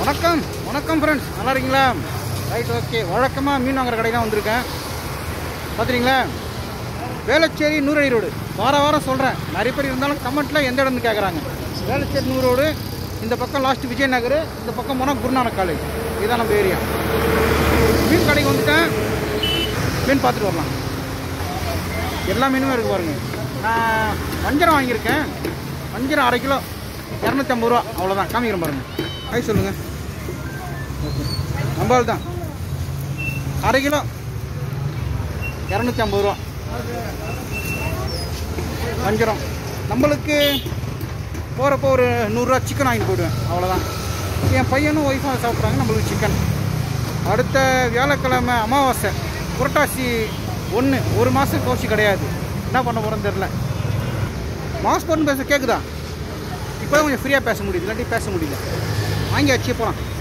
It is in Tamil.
வணக்கம் வணக்கம் ஃப்ரெண்ட்ஸ் நல்லா இருக்கீங்களா ரைட் ஓகே வழக்கமாக மீன் வாங்குற கடைக்கு தான் வந்திருக்கேன் பார்த்துறீங்களா வேளச்சேரி நூறடி ரோடு வார வாரம் சொல்கிறேன் நிறைய பேர் இருந்தாலும் கமெண்ட்டில் எந்த இடம்னு கேட்குறாங்க வேளச்சேரி நூறு ரோடு இந்த பக்கம் லாஸ்ட் விஜயநகர் இந்த பக்கம் போனால் குருநானக் காலேஜ் இதுதான் நம்ம ஏரியா மீன் கடைக்கு வந்துட்டேன் மீன் பார்த்துட்டு வரலாம் எல்லா மீனுமே இருக்குது பாருங்க நான் வஞ்சரம் வாங்கியிருக்கேன் வஞ்சரம் அரை கிலோ இரநூத்தி ஐம்பது ரூபா அவ்வளோதான் காமிக்கிறேன் பாருங்க ஹை சொல்லுங்கள் ஓகே நம்பால் தான் அரை கிலோ இரநூத்தி ஐம்பது ரூபா வஞ்சரம் நம்மளுக்கு போகிறப்போ ஒரு நூறுரூவா சிக்கன் வாங்கிட்டு போயிடுவேன் அவ்வளோதான் என் பையனும் ஒய்ஃபும் சாப்பிட்றாங்க நம்மளுக்கு சிக்கன் அடுத்த வியாழக்கிழமை அமாவாசை புரட்டாசி ஒன்று ஒரு மாதம் கோஷி கிடையாது என்ன பண்ண போகிறோன்னு தெரில மாஸ்க் போட்டு பேச கேட்குதா இப்போ கொஞ்சம் ஃப்ரீயாக பேச முடியுது இல்லாட்டி பேச முடியல வாங்கி வச்சு போகலாம்